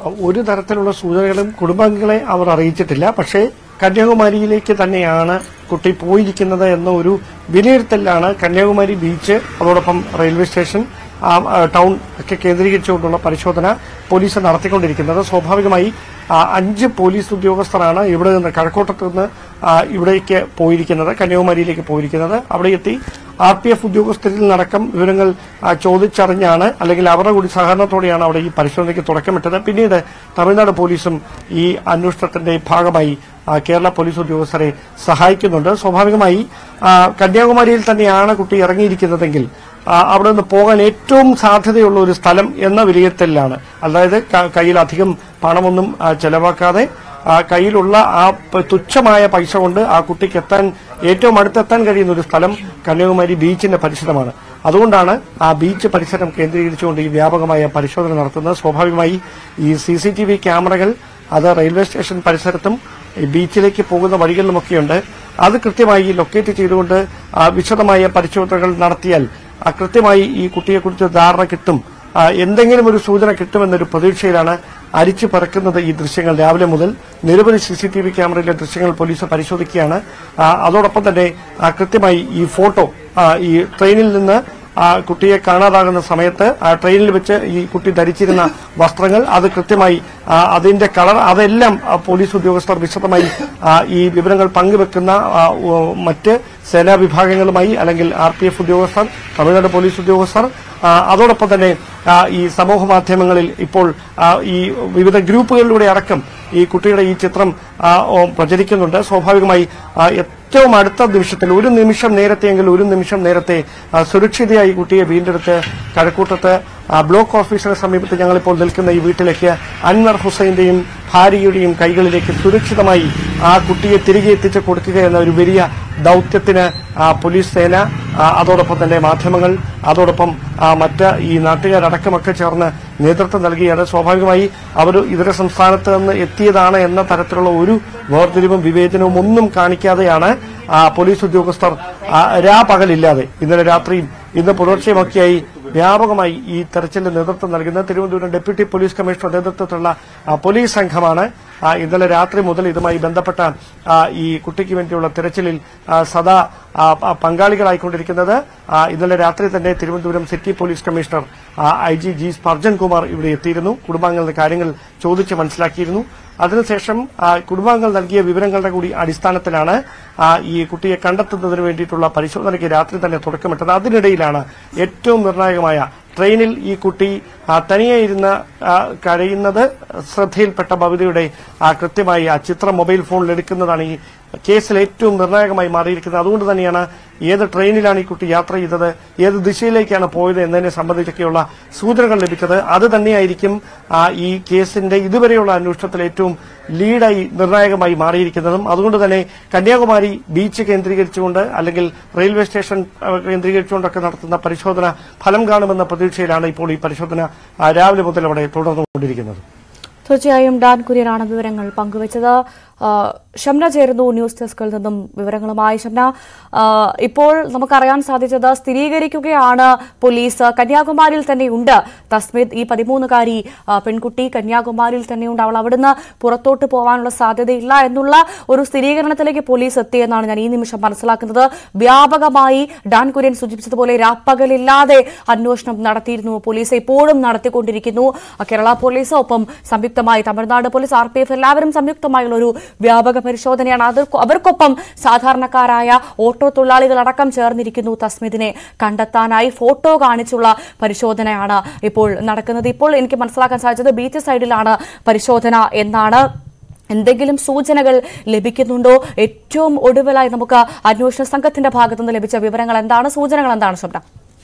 ഒരു തരത്തിലുള്ള സൂചനകളും കുടുംബാംഗങ്ങളെ അവർ അറിയിച്ചിട്ടില്ല പക്ഷേ കന്യാകുമാരിയിലേക്ക് തന്നെയാണ് കുട്ടി പോയിരിക്കുന്നത് എന്ന ഒരു വിലയിരുത്തലിലാണ് കന്യാകുമാരി ബീച്ച് അതോടൊപ്പം റെയിൽവേ സ്റ്റേഷൻ ആ, ആ, ടൗൺ ഒക്കെ കേന്ദ്രീകരിച്ചുകൊണ്ടുള്ള പരിശോധന പോലീസ് നടത്തിക്കൊണ്ടിരിക്കുന്നത് സ്വാഭാവികമായി ആ, അഞ്ച് പോലീസ് ഉദ്യോഗസ്ഥരാണ് ഇവിടെ നിന്ന് കഴക്കൂട്ടത്ത് നിന്ന് ആ, ഇവിടേക്ക് പോയിരിക്കുന്നത് കന്യാകുമാരിയിലേക്ക് പോയിരിക്കുന്നത് അവിടെ എത്തി ആർ പി എഫ് ഉദ്യോഗസ്ഥരിൽ നിന്നടക്കം വിവരങ്ങൾ ആ, ചോദിച്ചറിഞ്ഞാണ് അല്ലെങ്കിൽ അവരുടെ കൂടി സഹകരണത്തോടെയാണ് അവിടെ ഈ പരിശോധനയ്ക്ക് തുടക്കമിട്ടത് പിന്നീട് തമിഴ്നാട് പോലീസും ഈ അന്വേഷണത്തിന്റെ ഭാഗമായി ആ, കേരള പോലീസ് ഉദ്യോഗസ്ഥരെ സഹായിക്കുന്നുണ്ട് സ്വാഭാവികമായി ആ, കന്യാകുമാരിയിൽ തന്നെയാണ് കുട്ടി ഇറങ്ങിയിരിക്കുന്നതെങ്കിൽ ആ, അവിടെ നിന്ന് പോകാൻ ഏറ്റവും സാധ്യതയുള്ള ഒരു സ്ഥലം എന്ന വിലയിരുത്തലിലാണ് അതായത് ക- കയ്യിൽ അധികം പണമൊന്നും ആ, ചെലവാക്കാതെ ആ, കയ്യിലുള്ള ആ പ- തുച്ഛമായ പൈസ കൊണ്ട് ആ കുട്ടിക്ക് എത്താൻ ഏറ്റവും അടുത്തെത്താൻ കഴിയുന്ന ഒരു സ്ഥലം കന്യാകുമാരി ബീച്ചിന്റെ പരിസരമാണ് അതുകൊണ്ടാണ് ആ ബീച്ച് പരിസരം കേന്ദ്രീകരിച്ചുകൊണ്ട് ഈ വ്യാപകമായ പരിശോധന നടത്തുന്നത് സ്വാഭാവികമായി ഈ സി സി ടി വി ക്യാമറകൾ അത് റെയിൽവേ സ്റ്റേഷൻ പരിസരത്തും ഈ ബീച്ചിലേക്ക് പോകുന്ന വഴികളിലുമൊക്കെയുണ്ട് അത് കൃത്യമായി ലൊക്കേറ്റ് ചെയ്തുകൊണ്ട് ആ, വിശദമായ പരിശോധനകൾ നടത്തിയാൽ ആ, കൃത്യമായി ഈ കുട്ടിയെക്കുറിച്ച് ധാരണ കിട്ടും ആ, എന്തെങ്കിലും ഒരു സൂചന കിട്ടുമെന്നൊരു പ്രതീക്ഷയിലാണ് അരിച്ചു പറക്കുന്നത് ഈ ദൃശ്യങ്ങൾ രാവിലെ മുതൽ നിരവധി സി സി ടി വി ക്യാമറയിലെ ദൃശ്യങ്ങൾ പോലീസ് പരിശോധിക്കുകയാണ് ആ, അതോടൊപ്പം തന്നെ ആ, കൃത്യമായി ഈ ഫോട്ടോ ആ, ഈ ട്രെയിനിൽ നിന്ന് ആ കുട്ടിയെ കാണാതാകുന്ന സമയത്ത് ആ ട്രെയിനിൽ വെച്ച് ഈ കുട്ടി ധരിച്ചിരുന്ന വസ്ത്രങ്ങൾ അത് കൃത്യമായി ആ, അതിന്റെ കളർ അതെല്ലാം ആ, പോലീസ് ഉദ്യോഗസ്ഥർ വിശദമായി ആ, ഈ വിവരങ്ങൾ പങ്കുവെക്കുന്ന ആ, ഉ, മറ്റ് സേനാ വിഭാഗങ്ങളുമായി അല്ലെങ്കിൽ ആർ പി എഫ് ഉദ്യോഗസ്ഥർ തമിഴ്നാട് പോലീസ് ഉദ്യോഗസ്ഥർ ആ, അതോടൊപ്പം തന്നെ ആ, ഈ സമൂഹ മാധ്യമങ്ങളിൽ ഇപ്പോൾ ആ, ഈ വിവിധ ഗ്രൂപ്പുകളിലൂടെ അടക്കം ഈ കുട്ടിയുടെ ഈ ചിത്രം ആ, ഓ, പ്രചരിക്കുന്നുണ്ട് സ്വാഭാവികമായി ആ, ഏറ്റവും അടുത്ത നിമിഷത്തിൽ ഒരു നിമിഷം നേരത്തെയെങ്കിൽ ഒരു നിമിഷം നേരത്തെ ആ, സുരക്ഷിതയായി കുട്ടിയെ വീണ്ടെടുത്ത് കഴക്കൂട്ടത്ത് ആ, ബ്ലോക്ക് ഓഫീസിന് സമീപത്ത് ഞങ്ങളിപ്പോൾ നിൽക്കുന്ന ഈ വീട്ടിലേക്ക് അൻവർ ഹുസൈന്റെയും ഭാര്യയുടെയും കൈകളിലേക്ക് സുരക്ഷിതമായി ആ കുട്ടിയെ തിരികെ എത്തിച്ചു കൊടുക്കുക എന്ന ഒരു വലിയ ദൌത്യത്തിന് ആ, പോലീസ് സേന ആ, അതോടൊപ്പം തന്നെ മാധ്യമങ്ങൾ അതോടൊപ്പം ആ, മറ്റ് ഈ നാട്ടുകാരടക്കമൊക്കെ ചേർന്ന് നേതൃത്വം നൽകിയാണ് സ്വാഭാവികമായി അവർ ഇതര സംസ്ഥാനത്ത് നിന്ന് എത്തിയതാണ് എന്ന തരത്തിലുള്ള ഒരു വേർതിരിവും വിവേചനവും ഒന്നും കാണിക്കാതെയാണ് ആ, പോലീസ് ഉദ്യോഗസ്ഥർ ആ, രാപകലില്ലാതെ ഇന്നലെ രാത്രിയും ഇന്ന് പുലർച്ചെയുമൊക്കെയായി വ്യാപകമായി ഈ തെരച്ചിലിന് നേതൃത്വം നൽകുന്ന തിരുവനന്തപുരം ഡെപ്യൂട്ടി പോലീസ് കമ്മീഷണർ നേതൃത്വത്തിലുള്ള ആ, പോലീസ് സംഘമാണ് ആ, ഇന്നലെ രാത്രി മുതൽ ഇതുമായി ബന്ധപ്പെട്ട ആ, ഈ കുട്ടിക്ക് വേണ്ടിയുള്ള തെരച്ചിലിൽ ആ, സദാ ആ, പ- പങ്കാളികളായിക്കൊണ്ടിരിക്കുന്നത് ആ, ഇന്നലെ രാത്രി തന്നെ Thiruvananthapuram city police commissioner I G G Sparjan Kumar ഇവിടെ എത്തിയിരുന്നു കുടുംബാംഗങ്ങളുടെ കാര്യങ്ങൾ ചോദിച്ച് മനസ്സിലാക്കിയിരുന്നു അതിനുശേഷം ആ, കുടുംബാംഗങ്ങൾ നൽകിയ വിവരങ്ങളുടെ കൂടി അടിസ്ഥാനത്തിലാണ് ആ, ഈ കുട്ടിയെ കണ്ടെത്തുന്നതിന് വേണ്ടിയിട്ടുള്ള പരിശോധനയ്ക്ക് രാത്രി തന്നെ തുടക്കമിട്ടത് അതിനിടയിലാണ് ഏറ്റവും നിർണായകമായ ട്രെയിനിൽ ഈ കുട്ടി ആ, തനിയെ ഇരുന്ന് ആ, കരയുന്നത് ശ്രദ്ധയിൽപ്പെട്ട ഭവിതയുടെ ആ കൃത്യമായി ആ ചിത്രം മൊബൈൽ ഫോണിൽ എടുക്കുന്നതാണ് ഈ കേസിൽ ഏറ്റവും നിർണായകമായി മാറിയിരിക്കുന്നത് അതുകൊണ്ട് തന്നെയാണ് ഏത് ട്രെയിനിലാണ് ഈ കുട്ടി യാത്ര ചെയ്തത് ഏത് ദിശയിലേക്കാണ് പോയത് എന്നതിനെ സംബന്ധിച്ചൊക്കെയുള്ള സൂചനകൾ ലഭിച്ചത് അത് തന്നെയായിരിക്കും ആ, ഈ കേസിന്റെ ഇതുവരെയുള്ള അന്വേഷണത്തിൽ ഏറ്റവും ലീഡായി നിർണായകമായി മാറിയിരിക്കുന്നതും അതുകൊണ്ട് തന്നെ കന്യാകുമാരി ബീച്ച് കേന്ദ്രീകരിച്ചുകൊണ്ട് അല്ലെങ്കിൽ റെയിൽവേ സ്റ്റേഷൻ ആ, കേന്ദ്രീകരിച്ചുകൊണ്ടൊക്കെ നടത്തുന്ന പരിശോധന ഫലം കാണുമെന്ന പ്രതീക്ഷയിലാണ് ഇപ്പോൾ ഈ പരിശോധന ആ, രാവിലെ മുതൽ അവിടെ തുടർന്നുകൊണ്ടിരിക്കുന്നത് തീർച്ചയായും ഡാൻ കുര്യനാണ് വിവരങ്ങൾ പങ്കുവച്ചത് ആ, ഷംന ചേരുന്നു ന്യൂസ് ഡെസ്കിൽ നിന്നും വിവരങ്ങളുമായി ഷംന ആ, ഇപ്പോൾ നമുക്കറിയാൻ സാധിച്ചത് സ്ഥിരീകരിക്കുകയാണ് പോലീസ് കന്യാകുമാരിയിൽ തന്നെയുണ്ട് തസ്മിത് ഈ പതിമൂന്നുകാരി ആ, പെൺകുട്ടി കന്യാകുമാരിയിൽ തന്നെയുണ്ട് അവൾ അവിടുന്ന് പുറത്തോട്ട് പോകാനുള്ള സാധ്യതയില്ല എന്നുള്ള ഒരു സ്ഥിരീകരണത്തിലേക്ക് പോലീസ് എത്തിയെന്നാണ് ഞാൻ ഈ നിമിഷം മനസ്സിലാക്കുന്നത് വ്യാപകമായി ഡാൻ കുര്യൻ സൂചിപ്പിച്ചതുപോലെ രാപ്പകലില്ലാതെ അന്വേഷണം നടത്തിയിരുന്നു പോലീസ് ഇപ്പോഴും നടത്തിക്കൊണ്ടിരിക്കുന്നു ആ, കേരള പോലീസ് ഒപ്പം സംയുക്തമായി Tamil Nadu police R P F എല്ലാവരും സംയുക്തമായുള്ള ഒരു വ്യാപക പരിശോധനയാണ് അത് അവർക്കൊപ്പം സാധാരണക്കാരായ ഓട്ടോ തൊഴിലാളികളടക്കം ചേർന്നിരിക്കുന്നു തസ്മിദിനെ കണ്ടെത്താനായി ഫോട്ടോ കാണിച്ചുള്ള പരിശോധനയാണ് ഇപ്പോൾ നടക്കുന്നത് ഇപ്പോൾ എനിക്ക് മനസ്സിലാക്കാൻ സാധിച്ചത് ബീച്ച് സൈഡിലാണ് പരിശോധന എന്നാണ് എന്തെങ്കിലും സൂചനകൾ ലഭിക്കുന്നുണ്ടോ ഏറ്റവും ഒടുവിലായി നമുക്ക് അന്വേഷണ സംഘത്തിന്റെ ഭാഗത്തുനിന്ന് ലഭിച്ച വിവരങ്ങൾ എന്താണ് സൂചനകൾ എന്താണ് ശബ്ദ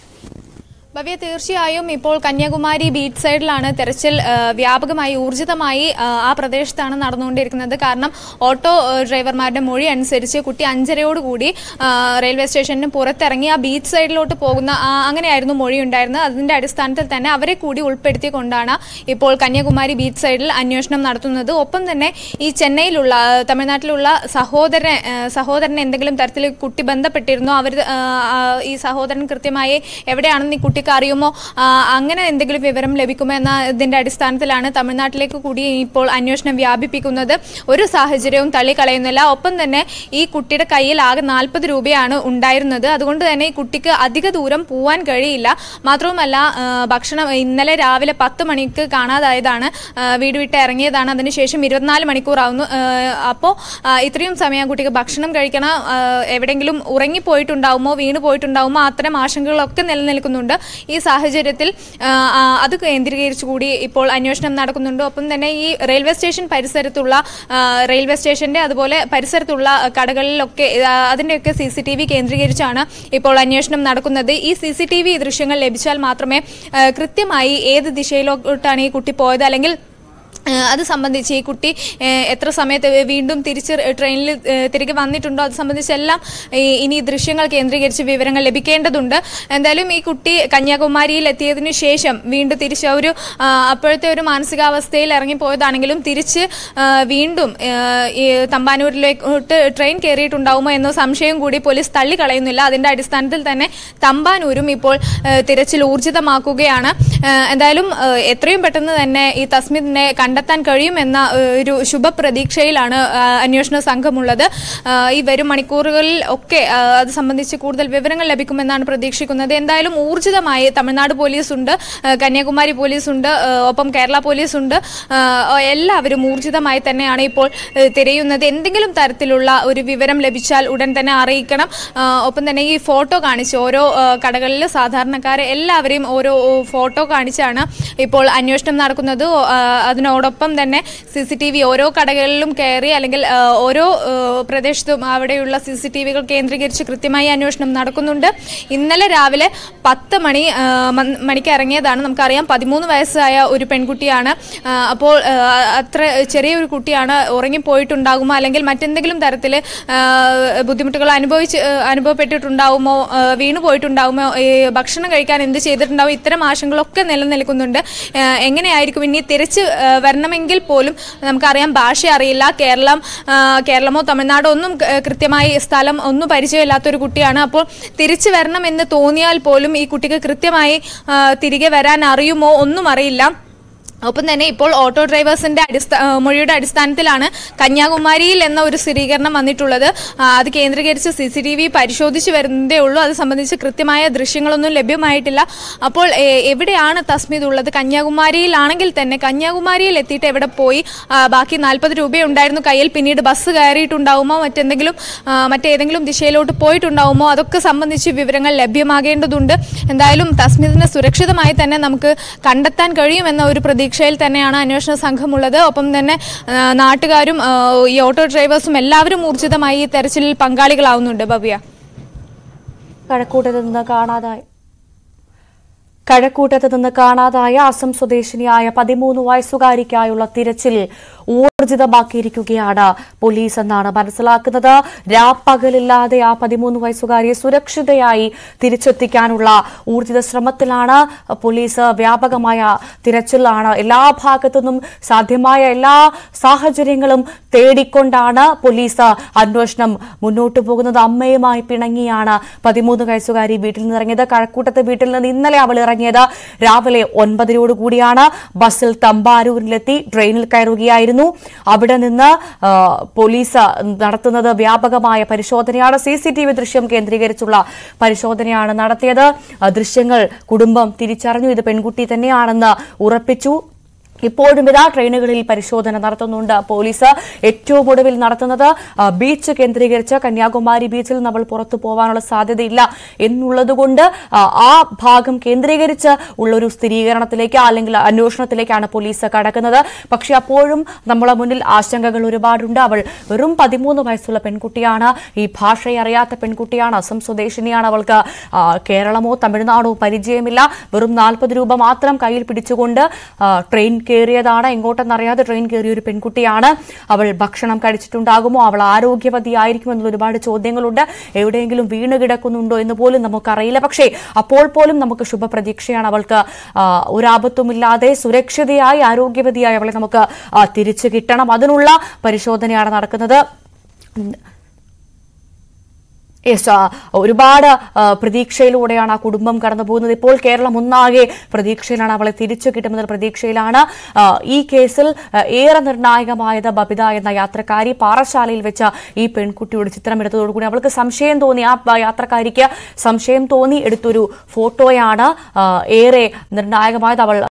ഭവ്യ തീർച്ചയായും ഇപ്പോൾ കന്യാകുമാരി ബീച്ച് സൈഡിലാണ് തെരച്ചിൽ ആ, വ്യാപകമായി ഊർജിതമായി ആ, ആ പ്രദേശത്താണ് നടന്നുകൊണ്ടിരിക്കുന്നത് കാരണം ഓട്ടോ ആ, ഡ്രൈവർമാരുടെ മൊഴി അനുസരിച്ച് കുട്ടി അഞ്ചരയോടുകൂടി ആ, റെയിൽവേ സ്റ്റേഷന് പുറത്തിറങ്ങി ആ ബീച്ച് സൈഡിലോട്ട് പോകുന്ന ആ, അങ്ങനെയായിരുന്നു മൊഴി ഉണ്ടായിരുന്നത് അതിന്റെ അടിസ്ഥാനത്തിൽ തന്നെ അവരെ കൂടി ഉൾപ്പെടുത്തിക്കൊണ്ടാണ് ഇപ്പോൾ കന്യാകുമാരി ബീച്ച് സൈഡിൽ അന്വേഷണം നടത്തുന്നത് ഒപ്പം തന്നെ ഈ ചെന്നൈയിലുള്ള ആ, തമിഴ്നാട്ടിലുള്ള സഹോദരൻ ആ, സഹോദരൻ എന്തെങ്കിലും തരത്തിൽ കുട്ടി ബന്ധപ്പെട്ടിരുന്നോ അവർ ഈ സഹോദരൻ കൃത്യമായി എവിടെയാണെന്ന് ഈ കുട്ടിക്ക് കുട്ടിക്ക് അറിയുമോ ആ, അങ്ങനെ എന്തെങ്കിലും വിവരം ലഭിക്കുമോ എന്ന ഇതിന്റെ അടിസ്ഥാനത്തിലാണ് തമിഴ്നാട്ടിലേക്ക് കൂടി ഇപ്പോൾ അന്വേഷണം വ്യാപിപ്പിക്കുന്നത് ഒരു സാഹചര്യവും തള്ളിക്കളയുന്നില്ല ഒപ്പം തന്നെ ഈ കുട്ടിയുടെ കയ്യിൽ ആകെ നാൽപ്പത് രൂപയാണ് ഉണ്ടായിരുന്നത് അതുകൊണ്ട് തന്നെ ഈ കുട്ടിക്ക് അധിക ദൂരം പോവാൻ കഴിയില്ല മാത്രവുമല്ല ആ, ഭക്ഷണം ഇന്നലെ രാവിലെ പത്ത് മണിക്ക് കാണാതായതാണ് ആ, വീട് വിട്ട് ഇറങ്ങിയതാണ് അതിനുശേഷം ഇരുപത്തിനാല് മണിക്കൂറാവുന്നു അപ്പോൾ ഇത്രയും സമയം കുട്ടിക്ക് ഭക്ഷണം കഴിക്കണം ആ, എവിടെയെങ്കിലും ഉറങ്ങിപ്പോയിട്ടുണ്ടാവുമോ വീണ് പോയിട്ടുണ്ടാവുമോ അത്തരം ആശങ്കകളൊക്കെ നിലനിൽക്കുന്നുണ്ട് ഈ സാഹചര്യത്തിൽ ആ, ആ, അത് കേന്ദ്രീകരിച്ച് കൂടി ഇപ്പോൾ അന്വേഷണം നടക്കുന്നുണ്ട് ഒപ്പം തന്നെ ഈ റെയിൽവേ സ്റ്റേഷൻ പരിസരത്തുള്ള ആ, റെയിൽവേ സ്റ്റേഷന്റെ അതുപോലെ പരിസരത്തുള്ള കടകളിലൊക്കെ ആ, അതിന്റെയൊക്കെ സി സി ടി വി കേന്ദ്രീകരിച്ചാണ് ഇപ്പോൾ അന്വേഷണം നടക്കുന്നത് ഈ സി സി ടി വി ദൃശ്യങ്ങൾ ലഭിച്ചാൽ മാത്രമേ ആ, കൃത്യമായി ഏത് ദിശയിലോട്ടാണ് ഈ കുട്ടി പോയത് അല്ലെങ്കിൽ ആ, അത് സംബന്ധിച്ച് ഈ കുട്ടി ഏ, എത്ര സമയത്ത് വീണ്ടും തിരിച്ച് ട്രെയിനിൽ ഏ, തിരികെ വന്നിട്ടുണ്ടോ അത് സംബന്ധിച്ചെല്ലാം ഈ ഇനി ദൃശ്യങ്ങൾ കേന്ദ്രീകരിച്ച് വിവരങ്ങൾ ലഭിക്കേണ്ടതുണ്ട് എന്തായാലും ഈ കുട്ടി കന്യാകുമാരിയിൽ എത്തിയതിനു ശേഷം വീണ്ടും തിരിച്ച് ആ ഒരു ആ, അപ്പോഴത്തെ ഒരു മാനസികാവസ്ഥയിൽ ഇറങ്ങിപ്പോയതാണെങ്കിലും തിരിച്ച് ആ, വീണ്ടും ഏ, ഈ തമ്പാനൂരിലേക്ക് ട്രെയിൻ കയറിയിട്ടുണ്ടാവുമോ എന്ന സംശയം കൂടി പോലീസ് തള്ളിക്കളയുന്നില്ല അതിന്റെ അടിസ്ഥാനത്തിൽ തന്നെ തമ്പാനൂരും ഇപ്പോൾ ഏ, തിരച്ചിൽ ഊർജിതമാക്കുകയാണ് ഏ, എന്തായാലും ഏ, എത്രയും പെട്ടെന്ന് തന്നെ ഈ തസ്മിദിനെ കണ്ടെത്താൻ കഴിയുമെന്ന ഏ, ഒരു ശുഭപ്രതീക്ഷയിലാണ് ആ, അന്വേഷണ സംഘമുള്ളത് ആ, ഈ വരും മണിക്കൂറുകളിൽ ഒക്കെ ആ, അത് സംബന്ധിച്ച് കൂടുതൽ വിവരങ്ങൾ ലഭിക്കുമെന്നാണ് പ്രതീക്ഷിക്കുന്നത് എന്തായാലും ഊർജിതമായി തമിഴ്നാട് പോലീസുണ്ട് ആ, കന്യാകുമാരി പോലീസുണ്ട് ആ, ഒപ്പം കേരള പോലീസുണ്ട് ആ, എല്ലാവരും ഊർജിതമായി തന്നെയാണ് ഇപ്പോൾ ഏ, തിരയുന്നത് എന്തെങ്കിലും തരത്തിലുള്ള ഒരു വിവരം ലഭിച്ചാൽ ഉടൻ തന്നെ അറിയിക്കണം ആ, ഒപ്പം തന്നെ ഈ ഫോട്ടോ കാണിച്ച് ഓരോ ആ, കടകളിൽ സാധാരണക്കാരെ എല്ലാവരെയും ഓരോ ഓ, ഫോട്ടോ കാണിച്ചാണ് ഇപ്പോൾ അന്വേഷണം നടക്കുന്നത് ഓ, ആ, അതിനോടൊപ്പം തന്നെ സി സി ടി വി ഓരോ കടകളിലും കയറി അല്ലെങ്കിൽ ആ, ഓരോ ആ, പ്രദേശത്തും അവിടെയുള്ള സി സി ടി വികൾ കേന്ദ്രീകരിച്ച് കൃത്യമായി അന്വേഷണം നടക്കുന്നുണ്ട് ഇന്നലെ രാവിലെ പത്ത് മണി ആ, മൺ- മണിക്ക് ഇറങ്ങിയതാണ് നമുക്കറിയാം പതിമൂന്ന് വയസ്സായ ഒരു പെൺകുട്ടിയാണ് ആ, അപ്പോൾ ആ, അത്ര ചെറിയൊരു കുട്ടിയാണ് ഉറങ്ങിപ്പോയിട്ടുണ്ടാകുമോ അല്ലെങ്കിൽ മറ്റെന്തെങ്കിലും തരത്തിൽ ബുദ്ധിമുട്ടുകൾ അനുഭവിച്ച് ആ, അനുഭവപ്പെട്ടിട്ടുണ്ടാവുമോ ആ, വീണു പോയിട്ടുണ്ടാവുമോ ഈ ഭക്ഷണം കഴിക്കാൻ എന്ത് ചെയ്തിട്ടുണ്ടാവും ഇത്തരം ആശങ്കകളൊക്കെ നിലനിൽക്കുന്നുണ്ട് ആ, എങ്ങനെയായിരിക്കും ഇനി തിരിച്ച് ആ, വരണമെങ്കിൽ പോലും നമുക്കറിയാം ഭാഷ അറിയില്ല കേരളം ആ, കേരളമോ തമിഴ്നാടോ ഒന്നും ക- കൃത്യമായി സ്ഥലം ഒന്നും പരിചയമില്ലാത്തൊരു കുട്ടിയാണ് അപ്പോൾ തിരിച്ചു വരണം എന്ന് തോന്നിയാൽ പോലും ഈ കുട്ടിക്ക് കൃത്യമായി ആ, തിരികെ വരാൻ അറിയുമോ ഒന്നും അറിയില്ല ഒപ്പം തന്നെ ഇപ്പോൾ ഓട്ടോ ഡ്രൈവേഴ്സിന്റെ അടിസ്ഥാ ആ, മൊഴിയുടെ അടിസ്ഥാനത്തിലാണ് കന്യാകുമാരിയിൽ എന്ന ഒരു സ്ഥിരീകരണം വന്നിട്ടുള്ളത് ആ, അത് കേന്ദ്രീകരിച്ച് സി സി ടി വി പരിശോധിച്ച് വരുന്നതേ ഉള്ളൂ അത് സംബന്ധിച്ച് കൃത്യമായ ദൃശ്യങ്ങളൊന്നും ലഭ്യമായിട്ടില്ല അപ്പോൾ ഏ, എവിടെയാണ് തസ്മിത് ഉള്ളത് കന്യാകുമാരിയിലാണെങ്കിൽ തന്നെ കന്യാകുമാരിയിൽ എത്തിയിട്ട് എവിടെ പോയി ആ, ബാക്കി നാൽപ്പത് രൂപയുണ്ടായിരുന്നു കയ്യിൽ പിന്നീട് ബസ് കയറിയിട്ടുണ്ടാവുമോ മറ്റെന്തെങ്കിലും ആ, മറ്റേതെങ്കിലും ദിശയിലോട്ട് പോയിട്ടുണ്ടാവുമോ അതൊക്കെ സംബന്ധിച്ച് വിവരങ്ങൾ ലഭ്യമാകേണ്ടതുണ്ട് എന്തായാലും തസ്മിദിനെ സുരക്ഷിതമായി തന്നെ നമുക്ക് കണ്ടെത്താൻ കഴിയുമെന്ന ഒരു പ്രതീക്ഷയിൽ തന്നെയാണ് അന്വേഷണ സംഘമുള്ളത് ഒപ്പം തന്നെ ആ, നാട്ടുകാരും ആ, ഈ ഓട്ടോ ഡ്രൈവേഴ്സും എല്ലാവരും ഊർജിതമായി ഈ തെരച്ചിലിൽ പങ്കാളികളാവുന്നുണ്ട് ഭവ്യ കഴക്കൂട്ടത്ത് നിന്ന് കാണാതായി കഴക്കൂട്ടത്ത് നിന്ന് കാണാതായ അസം സ്വദേശിനിയായ പതിമൂന്ന് വയസ്സുകാരിക്കായുള്ള തിരച്ചിൽ ഊർജിതമാക്കിയിരിക്കുകയാണ് പോലീസ് എന്നാണ് മനസ്സിലാക്കുന്നത് രാപ്പകലില്ലാതെ ആ പതിമൂന്ന് വയസ്സുകാരിയെ സുരക്ഷിതയായി തിരിച്ചെത്തിക്കാനുള്ള ഊർജിത ശ്രമത്തിലാണ് പോലീസ് വ്യാപകമായ തിരച്ചിലാണ് എല്ലാ ഭാഗത്തുനിന്നും സാധ്യമായ എല്ലാ സാഹചര്യങ്ങളും തേടിക്കൊണ്ടാണ് പോലീസ് അന്വേഷണം മുന്നോട്ടു പോകുന്നത് അമ്മയുമായി പിണങ്ങിയാണ് പതിമൂന്ന് വയസ്സുകാരി വീട്ടിൽ നിന്ന് ഇറങ്ങിയത് കഴക്കൂട്ടത്തെ വീട്ടിൽ നിന്ന് ഇന്നലെ അവൾ ഇറങ്ങിയത് രാവിലെ ഒൻപതിനോട് കൂടിയാണ് ബസ്സിൽ തമ്പാരൂരിലെത്തി ട്രെയിനിൽ കയറുകയായിരുന്നു അവിടെ നിന്ന് ആ, പോലീസ് നടത്തുന്നത് വ്യാപകമായ പരിശോധനയാണ് സി സി ടി വി ദൃശ്യം കേന്ദ്രീകരിച്ചുള്ള പരിശോധനയാണ് നടത്തിയത് ആ, ദൃശ്യങ്ങൾ കുടുംബം തിരിച്ചറിഞ്ഞു ഇത് പെൺകുട്ടി തന്നെയാണെന്ന് ഉറപ്പിച്ചു ഇപ്പോഴും ഇതാ ട്രെയിനുകളിൽ പരിശോധന നടത്തുന്നുണ്ട് പോലീസ് ഏറ്റവും ഒടുവിൽ നടത്തുന്നത് ആ, ബീച്ച് കേന്ദ്രീകരിച്ച് കന്യാകുമാരി ബീച്ചിൽ നമ്മൾ പുറത്തു പോകാനുള്ള സാധ്യതയില്ല എന്നുള്ളതുകൊണ്ട് ആ, ആ ഭാഗം കേന്ദ്രീകരിച്ച് ഉള്ളൊരു സ്ഥിരീകരണത്തിലേക്ക് അല്ലെങ്കിൽ അന്വേഷണത്തിലേക്കാണ് പോലീസ് കടക്കുന്നത് പക്ഷെ അപ്പോഴും നമ്മളെ മുന്നിൽ ആശങ്കകൾ ഒരുപാടുണ്ട് അവൾ വെറും പതിമൂന്ന് വയസ്സുള്ള പെൺകുട്ടിയാണ് ഈ ഭാഷയെ അറിയാത്ത പെൺകുട്ടിയാണ് അസം സ്വദേശിനിയാണ് അവൾക്ക് ആ, കേരളമോ തമിഴ്നാടോ പരിചയമില്ല വെറും നാൽപ്പത് രൂപ മാത്രം കയ്യിൽ പിടിച്ചുകൊണ്ട് ആ, ട്രെയിൻ കയറിയതാണ് എങ്ങോട്ടെന്നറിയാതെ ട്രെയിൻ കയറിയ ഒരു പെൺകുട്ടിയാണ് അവൾ ഭക്ഷണം കഴിച്ചിട്ടുണ്ടാകുമോ അവൾ ആരോഗ്യവതിയായിരിക്കും എന്നുള്ള ഒരുപാട് ചോദ്യങ്ങളുണ്ട് എവിടെയെങ്കിലും വീണ് കിടക്കുന്നുണ്ടോ എന്ന് പോലും നമുക്കറിയില്ല പക്ഷേ അപ്പോൾ പോലും നമുക്ക് ശുഭപ്രതീക്ഷയാണ് അവൾക്ക് ആ, ഒരാപത്തുമില്ലാതെ സുരക്ഷിതയായി ആരോഗ്യവതിയായി അവളെ നമുക്ക് ആ, തിരിച്ചു കിട്ടണം അതിനുള്ള പരിശോധനയാണ് നടക്കുന്നത് യെസ് ആ, ഒരുപാട് ആ, പ്രതീക്ഷയിലൂടെയാണ് ആ കുടുംബം കടന്നു പോകുന്നത് ഇപ്പോൾ കേരളം ഒന്നാകെ പ്രതീക്ഷയിലാണ് അവളെ തിരിച്ചു കിട്ടുമെന്ന പ്രതീക്ഷയിലാണ് ആ, ഈ കേസിൽ ആ, ഏറെ നിർണായകമായത് ബബിത എന്ന യാത്രക്കാരി പാറശാലയിൽ വെച്ച ഈ പെൺകുട്ടിയുടെ ചിത്രമെടുത്തതോടുകൂടി അവൾക്ക് സംശയം തോന്നി ആ ആ യാത്രക്കാരിക്ക് സംശയം തോന്നി എടുത്തൊരു ഫോട്ടോയാണ് ആ, ഏറെ നിർണായകമായത് അവൾ